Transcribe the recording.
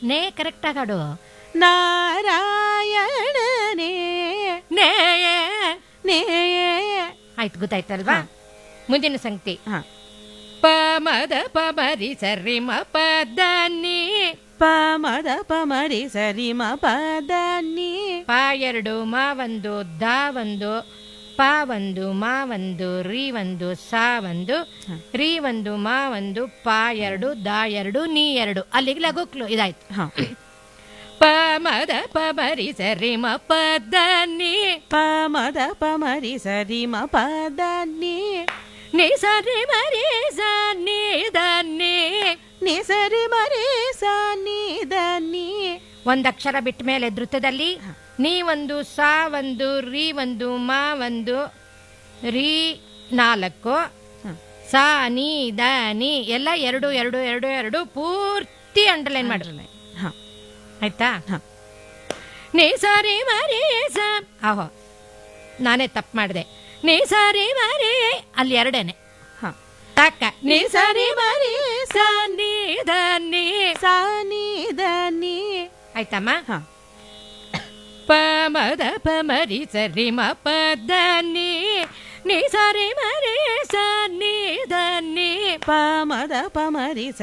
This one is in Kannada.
ನೇ ಕರೆಕ್ಟಾಗಿ ಹಾಡು ನಾರಾಯಣನೇ ನೇ ನೇ ಆಯ್ತು ಗೊತ್ತಾಯ್ತಲ್ವಾ ಮುಂದಿನ ಸಂಗತಿ ಹ ಪ ಮದ ಪ ಮರಿ ಸರಿ ಮ ಪದ ನೀ ಪ ಮದ ಪ ಮರಿ ಸರಿ ಮ ಪದ ನೀ ಪ ಎರಡು ಮಾ ಒಂದು ದ ಒಂದು ಪ ಒಂದು ಮಾ ಒಂದು ರಿ ಒಂದು ಸಾ ಒಂದು ರಿ ಒಂದು ಮಾ ಒಂದು ಪ ಎರಡು ದ ಎರಡು ನೀ ಎರಡು ಅಲ್ಲಿಗೆ ಲಘುಕ್ಲು ಇದಾಯ್ತು ಹ ಪ ಮದ ಪ ಮರಿ ಸರಿ ಮ ಪದ ನೀ ಪ ಮದ ಪ ಮರಿ ಸರಿ ಮ ಪದ ನೀ ನೀ ಸರಿ ಮರಿ ಸ ನೀ ದ ನೀ ನಿ ಸರಿ ಮರಿ ಸ ನೀ ದ ನೀ ಒಂದ್ ಅಕ್ಷರ ಬಿಟ್ಟ ಮೇಲೆ ಧೃತದಲ್ಲಿ ನೀ ಒಂದು ಸಾ ಒಂದು ರಿ ಒಂದು ಮಾ ಒಂದು ರೀ ನಾಲ್ಕು ಹ. ಸಾ ನೀ ದ ನೀ ಎಲ್ಲ ಎರಡು ಎರಡು ಎರಡು ಎರಡು ಪೂರ್ತಿ ಅಂಡರ್ಲೈನ್ ಮಾಡ್ರಿ ಹ ಆಯ್ತಾ ಹ ನೀ ಸಾರಿ ಮಾರಿ ಸ ಆಹೋ ನಾನೇ ತಪ್ಪು ಮಾಡಿದೆ ನೀ ಸಾರಿ ಮಾರಿ ಅಲ್ಲಿ ಎರಡೇನೆ ಹ ತಾಕ ನೀ ನಿ ಸರಿ ಮರಿ ಸ ಸಾ ನೀ ದ ನೀ ಸ ನೀ ದ ನೀ ಆಯ್ತಮ್ಮ ಹ ಪ ಮದ ಪ ಮರಿ ಸರಿ ಮ ಪದ ನೀ ನೀ ಸರಿ ಮರಿ ಸ ನೀ ದ ನೀ ಪ ಮದ ಪ ಮರಿ ಸ